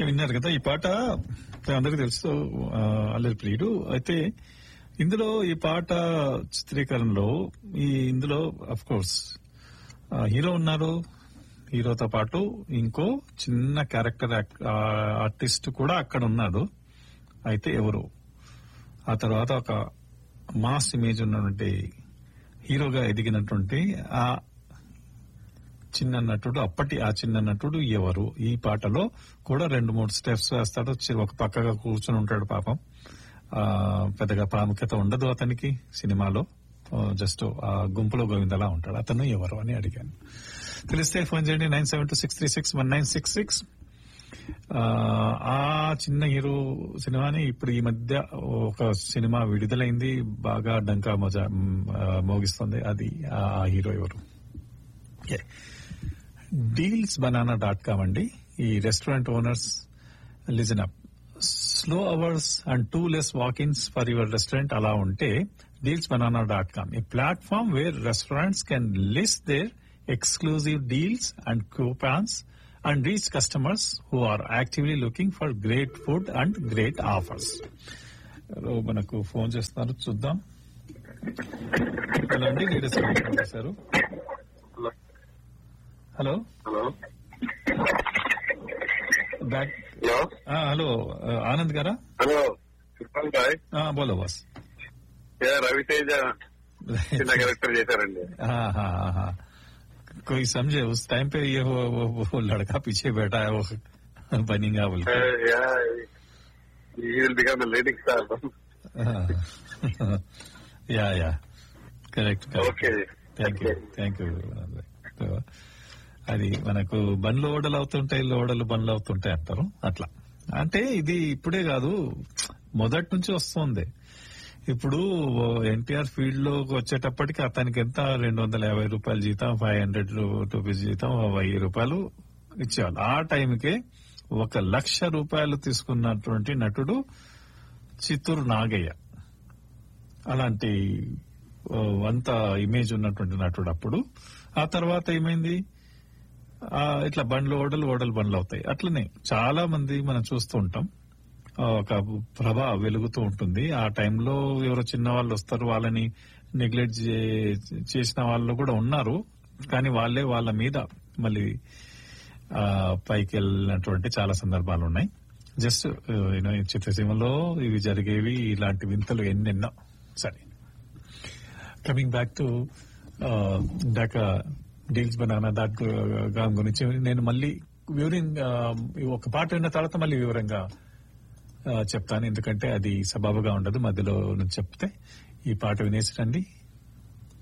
విన్నారు కదా ఈ పాట అందరికీ తెలుసు ఆ, అల్లరి ప్రియుడు అయితే ఇందులో ఈ పాట చిత్రీకరణలో ఈ ఇందులో అఫ్ కోర్స్ హీరో ఉన్నారు హీరోతో పాటు ఇంకో చిన్న క్యారెక్టర్ ఆర్టిస్ట్ కూడా అక్కడ ఉన్నాడు అయితే ఎవరు ఆ తర్వాత ఒక మాస్ ఇమేజ్ ఉన్నటువంటి హీరోగా ఎదిగినటువంటి ఆ చిన్న నటుడు అప్పటి ఆ చిన్న నటుడు ఎవరు ఈ పాటలో కూడా రెండు మూడు స్టెప్స్ వేస్తాడు చి- ఒక పక్కగా కూర్చుని ఉంటాడు పాపం ఆ పెద్దగా ప్రాముఖ్యత ఉండదు అతనికి సినిమాలో జస్ట్ ఆ గుంపులో గోవిందలా ఉంటాడు అతను ఎవరు అని అడిగాను తెలిస్తే ఫోన్ చేయండి nine seven two six three six one nine six six ఆ చిన్న హీరో సినిమాని ఇప్పుడు ఈ మధ్య ఒక సినిమా విడుదలైంది బాగా డంకా మజా మ్, ఆ, మోగిస్తుంది అది ఆ హీరో ఎవరు డీల్స్ బనానా డాట్ కామ్ అండి ఈ restaurant owners listen up slow hours and too less walkins for your restaurant అలా ఉంటే deals banana dot com a platform where restaurants can list their exclusive deals and coupons and reach customers who are actively looking for great food and great offers మనకు phone చేస్తున్నారు చూద్దాం hello అండి leaders phone చేశారు hello hello back hello ఆ, hello ఆ, ఆనంద్ గారా hello చెప్పాలి bye ఆ, బోలో బాస్ ఏ రవితేజ చిన్న క్యారెక్టర్ చేశారండి हाँ हाँ हाँ हाँ कोई समझे उस टाइम पे ये वो, वो, वो लड़का पीछे बैठा है वो बनेगा बोल के ఈ విల్ బికమ్ లీడింగ్ స్టార్ हाँ, yeah yeah correct okay thank you thank you అది మనకు బండ్లు ఓడలు అవుతుంటాయి లోడలు బండ్లు అవుతుంటాయి అంటారు అట్లా అంటే ఇది ఇప్పుడే కాదు మొదటి నుంచి వస్తుంది ఇప్పుడు ఎన్టీఆర్ ఫీల్డ్ లో వచ్చేటప్పటికి అతనికి ఎంత రెండు వందల యాభై రూపాయల జీతం ఫైవ్ హండ్రెడ్ రూపీస్ జీతం వెయ్యి రూపాయలు ఇచ్చేవాళ్ళు ఆ టైంకే ఒక లక్ష రూపాయలు తీసుకున్నటువంటి నటుడు చిత్తూరు నాగయ్య అలాంటి ఓ, అంత ఇమేజ్ ఉన్నటువంటి నటుడు అప్పుడు ఆ తర్వాత ఏమైంది ఆ, ఇట్లా బండ్లు ఓడలు ఓడలు బండ్లు అవుతాయి అట్లనే చాలా మంది మనం చూస్తూ ఉంటాం ఆ, ఒక ప్రభ వెలుగుతూ ఉంటుంది ఆ టైంలో ఎవరో చిన్న వాళ్ళు వస్తారు వాళ్ళని నెగ్లెక్ట్ చేసిన వాళ్ళు కూడా ఉన్నారు కానీ వాళ్ళే వాళ్ళ మీద మళ్ళీ ఆ, పైకి వెళ్ళినటువంటి చాలా సందర్భాలు ఉన్నాయి జస్ట్ యూనో చిత్రసీమలో ఇవి జరిగేవి ఇలాంటి వింతలు ఎన్నెన్నో సరే కమింగ్ బ్యాక్ టు ఇందాక డీల్స్ బనానా దాట్ గామ్ గురించి నేను మళ్ళీ వివరంగా ఒక పాట విన్న తర్వాత మళ్ళీ వివరంగా ఆ, చెప్తాను ఎందుకంటే అది సబాబుగా ఉండదు మధ్యలో నుంచి చెప్తే ఈ పాట వినేసి రండి